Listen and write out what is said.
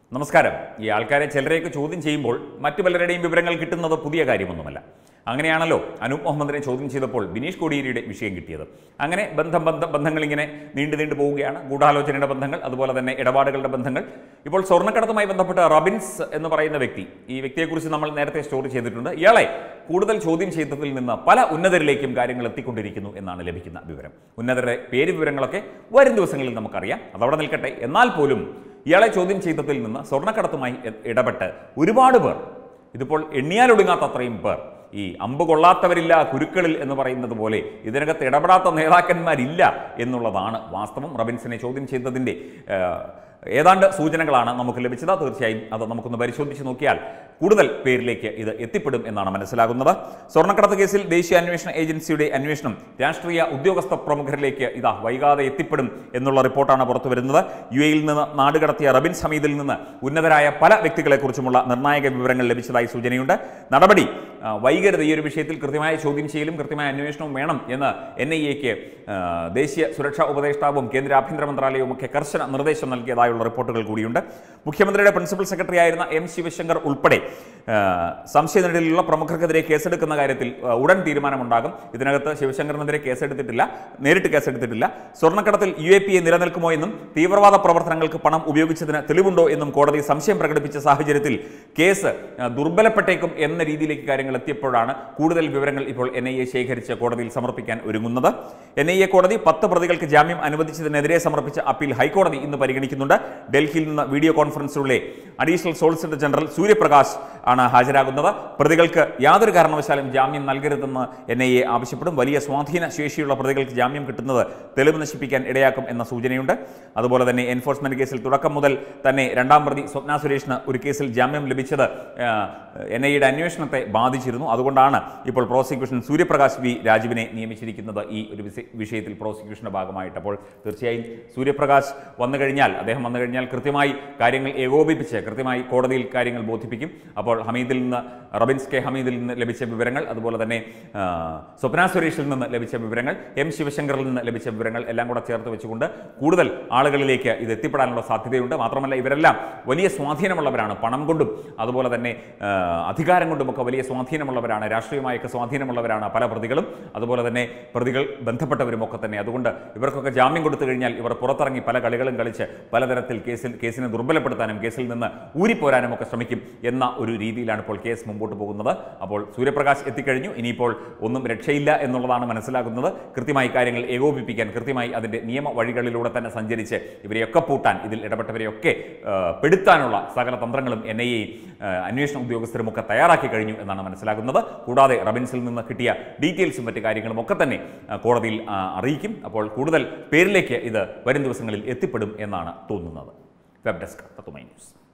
നമസ്കാരം ഈ ആൾക്കാരെ ചിലരെയൊക്കെ ചോദ്യം ചെയ്യുമ്പോൾ മറ്റു പലരുടെയും വിവരങ്ങൾ കിട്ടുന്നത് പുതിയ കാര്യമൊന്നുമല്ല അങ്ങനെയാണല്ലോ അനൂപ് മുഹമ്മദിനെ ചോദ്യം ചെയ്തപ്പോൾ ബിനീഷ് കോടിയേരിയുടെ വിഷയം കിട്ടിയത് അങ്ങനെ ബന്ധം ബന്ധം ബന്ധങ്ങൾ ഇങ്ങനെ നീണ്ടു നീണ്ടു പോവുകയാണ് ഗൂഢാലോചനയുടെ ബന്ധങ്ങൾ അതുപോലെ തന്നെ ഇടപാടുകളുടെ ബന്ധങ്ങൾ ഇപ്പോൾ സ്വർണ്ണക്കടത്തുമായി ബന്ധപ്പെട്ട റബിൻസ് എന്ന് പറയുന്ന വ്യക്തി ഈ വ്യക്തിയെക്കുറിച്ച് നമ്മൾ നേരത്തെ സ്റ്റോറി ചെയ്തിട്ടുണ്ട് ഇയാളെ കൂടുതൽ ചോദ്യം ചെയ്തതിൽ നിന്ന് പല ഉന്നതരിലേക്കും കാര്യങ്ങൾ എത്തിക്കൊണ്ടിരിക്കുന്നു എന്നാണ് ലഭിക്കുന്ന വിവരം ഉന്നതരുടെ പേര് വിവരങ്ങളൊക്കെ വരും ദിവസങ്ങളിൽ നമുക്കറിയാം അതവിടെ നിൽക്കട്ടെ എന്നാൽ പോലും ഇയാളെ ചോദ്യം ചെയ്തതിൽ നിന്ന് സ്വർണ്ണക്കടത്തുമായി ഇ- ഇടപെട്ട് ഒരുപാട് പേർ ഇതിപ്പോൾ എണ്ണിയാലൊടുങ്ങാത്ത അത്രയും പേർ ഈ അമ്പ് കൊള്ളാത്തവരില്ല കുരുക്കളിൽ എന്ന് പറയുന്നത് പോലെ ഇതിനകത്ത് ഇടപെടാത്ത നേതാക്കന്മാരില്ല എന്നുള്ളതാണ് വാസ്തവം റബിൻസിനെ ചോദ്യം ചെയ്തതിൻ്റെ ഏഹ്, ഏതാണ്ട് സൂചനകളാണ് നമുക്ക് ലഭിച്ചത് തീർച്ചയായും അത് നമുക്കൊന്ന് പരിശോധിച്ച് നോക്കിയാൽ കൂടുതൽ പേരിലേക്ക് ഇത് എത്തിപ്പെടും എന്നാണ് മനസ്സിലാകുന്നത് സ്വർണ്ണക്കടത്ത് കേസിൽ ദേശീയ അന്വേഷണ ഏജൻസിയുടെ അന്വേഷണം രാഷ്ട്രീയ ഉദ്യോഗസ്ഥ പ്രമുഖരിലേക്ക് ഇതാ വൈകാതെ എത്തിപ്പെടും എന്നുള്ള റിപ്പോർട്ടാണ് പുറത്തു വരുന്നത് യു എയിൽ നിന്ന് നാടുകടത്തിയ റബിൻ ഹമീദിൽ നിന്ന് ഉന്നതരായ പല വ്യക്തികളെക്കുറിച്ചുമുള്ള നിർണായക വിവരങ്ങൾ ലഭിച്ചതായി സൂചനയുണ്ട് നടപടി ആ, വൈകരുത് ഈ ഒരു വിഷയത്തിൽ കൃത്യമായ ചോദ്യം ചെയ്യലും കൃത്യമായ അന്വേഷണവും വേണം എന്ന് എൻ ഐ എക്ക് ദേശീയ സുരക്ഷാ ഉപദേഷ്ടാവും കേന്ദ്ര ആഭ്യന്തര മന്ത്രാലയവും ഒക്കെ കർശന നിർദ്ദേശം നൽകിയതായുള്ള റിപ്പോർട്ടുകൾ കൂടിയുണ്ട് മുഖ്യമന്ത്രിയുടെ പ്രിൻസിപ്പൽ സെക്രട്ടറി ആയിരുന്ന എം ശിവശങ്കർ ഉൾപ്പെടെ ആ, സംശയനിഴലിലുള്ള പ്രമുഖർക്കെതിരെ കേസെടുക്കുന്ന കാര്യത്തിൽ ആ, ഉടൻ തീരുമാനമുണ്ടാകും ഇതിനകത്ത് ശിവശങ്കറിനെതിരെ കേസെടുത്തിട്ടില്ല നേരിട്ട് കേസെടുത്തിട്ടില്ല സ്വർണ്ണക്കടത്തിൽ യു എ പി എ നിലനിൽക്കുമോ എന്നും തീവ്രവാദ പ്രവർത്തനങ്ങൾക്ക് പണം ഉപയോഗിച്ചതിന് തെളിവുണ്ടോ എന്നും കോടതി സംശയം പ്രകടിപ്പിച്ച സാഹചര്യത്തിൽ കേസ് ആ, ദുർബലപ്പെട്ടേക്കും എന്ന രീതിയിലേക്ക് കാര്യങ്ങൾ എത്തിയപ്പോഴാണ് കൂടുതൽ വിവരങ്ങൾ ഇപ്പോൾ എൻ ഐ എ ശേഖരിച്ച് കോടതിയിൽ സമർപ്പിക്കാൻ ഒരുങ്ങുന്നത് എൻ ഐ എ കോടതി പത്ത് പ്രതികൾക്ക് ജാമ്യം അനുവദിച്ചതിനെതിരെ സമർപ്പിച്ച അപ്പീൽ ഹൈക്കോടതി ഇന്ന് പരിഗണിക്കുന്നുണ്ട് ഡൽഹിയിൽ നിന്ന് വീഡിയോ കോൺഫറൻസിലൂടെ അഡീഷണൽ സോളിസിറ്റർ ജനറൽ സൂര്യപ്രകാശ് ആണ് ഹാജരാകുന്നത് പ്രതികൾക്ക് യാതൊരു കാരണവശാലും ജാമ്യം നൽകരുതെന്ന് എൻ ഐ എ ആവശ്യപ്പെടും വലിയ സ്വാധീന ശേഷിയുള്ള പ്രതികൾക്ക് ജാമ്യം കിട്ടുന്നത് തെളിവ് നശിപ്പിക്കാൻ ഇടയാക്കും എന്ന സൂചനയുണ്ട് അതുപോലെ തന്നെ എൻഫോഴ്സ്മെന്റ് കേസിൽ തുടക്കം മുതൽ തന്നെ രണ്ടാം പ്രതി സ്വപ്ന സുരേഷിന് ഒരു കേസിൽ ജാമ്യം ലഭിച്ചത് എൻ ഐ എയുടെ അന്വേഷണത്തെ ബാധിച്ചിരുന്നു അതുകൊണ്ടാണ് ഇപ്പോൾ പ്രോസിക്യൂഷൻ സൂര്യപ്രകാശ് വി രാജുവിനെ നിയമിച്ചിരിക്കുന്നത് ഈ ഒരു വിസ- വിഷയത്തിൽ പ്രോസിക്യൂഷന്റെ ഭാഗമായിട്ട് അപ്പോൾ തീർച്ചയായും സൂര്യപ്രകാശ് വന്നു കഴിഞ്ഞാൽ അദ്ദേഹം വന്നു കഴിഞ്ഞാൽ കൃത്യമായി കാര്യങ്ങൾ ഏകോപിപ്പിച്ച് കൃത്യമായി കോടതിയിൽ കാര്യങ്ങൾ ബോധിപ്പിക്കും അപ്പോൾ ഹമീദിൽ നിന്ന് റബിൻസ് കെ ഹമീദിൽ നിന്ന് ലഭിച്ച വിവരങ്ങൾ അതുപോലെ തന്നെ ആ, സ്വപ്ന സുരേഷിൽ നിന്ന് ലഭിച്ച വിവരങ്ങൾ എം ശിവശങ്കറിൽ നിന്ന് ലഭിച്ച വിവരങ്ങൾ എല്ലാം കൂടെ ചേർത്ത് വെച്ചുകൊണ്ട് കൂടുതൽ ആളുകളിലേക്ക് ഇത് എത്തിപ്പെടാനുള്ള സാധ്യതയുണ്ട് മാത്രമല്ല ഇവരെല്ലാം വലിയ സ്വാധീനമുള്ളവരാണ് പണം കൊണ്ടും അതുപോലെ തന്നെ ആ, അധികാരം കൊണ്ടുമൊക്കെ വലിയ സ്വാധീനമുള്ളവരാണ് രാഷ്ട്രീയമായൊക്കെ സ്വാധീനമുള്ളവരാണ് പല പ്രതികളും അതുപോലെ തന്നെ പ്രതികൾ ബന്ധപ്പെട്ടവരും ഒക്കെ തന്നെ അതുകൊണ്ട് ഇവർക്കൊക്കെ ജാമ്യം കൊടുത്തു കഴിഞ്ഞാൽ ഇവർ പുറത്തിറങ്ങി പല കളികളും കളിച്ച് പലതരത്തിൽ കേസിൽ കേസിനെ ദുർബലപ്പെടുത്താനും കേസിൽ നിന്ന് ഊരിപ്പോരാനും ഒക്കെ ശ്രമിക്കും എന്ന ഒരു രീതിയിലാണ് ഇപ്പോൾ കേസ് മുമ്പോട്ട് പോകുന്നത് അപ്പോൾ സൂര്യപ്രകാശ് എത്തിക്കഴിഞ്ഞു ഇനിയിപ്പോൾ ഒന്നും രക്ഷയില്ല എന്നുള്ളതാണ് മനസ്സിലാകുന്നത് കൃത്യമായി കാര്യങ്ങൾ ഏകോപിപ്പിക്കാൻ കൃത്യമായി അതിൻ്റെ നിയമ വഴികളിലൂടെ തന്നെ സഞ്ചരിച്ച് ഇവരെയൊക്കെ പൂട്ടാൻ ഇതിൽ ഇടപെട്ടവരെയൊക്കെ ആ, പെടുത്താനുള്ള സകല തന്ത്രങ്ങളും എൻ ഐ എ അന്വേഷണ ഉദ്യോഗസ്ഥരും ഒക്കെ തയ്യാറാക്കി കഴിഞ്ഞു എന്നാണ് മനസ്സിലാകുന്നത് കൂടാതെ റബിൻസിൽ നിന്ന് കിട്ടിയ ഡീറ്റെയിൽസും മറ്റു കാര്യങ്ങളും ഒക്കെ തന്നെ ആ, കോടതിയിൽ ആ, അറിയിക്കും അപ്പോൾ കൂടുതൽ പേരിലേക്ക് ഇത് വരും ദിവസങ്ങളിൽ എത്തിപ്പെടും എന്നാണ് തോന്നുന്നത് വെബ് ഡെസ്ക് തത്തുമൈ ന്യൂസ്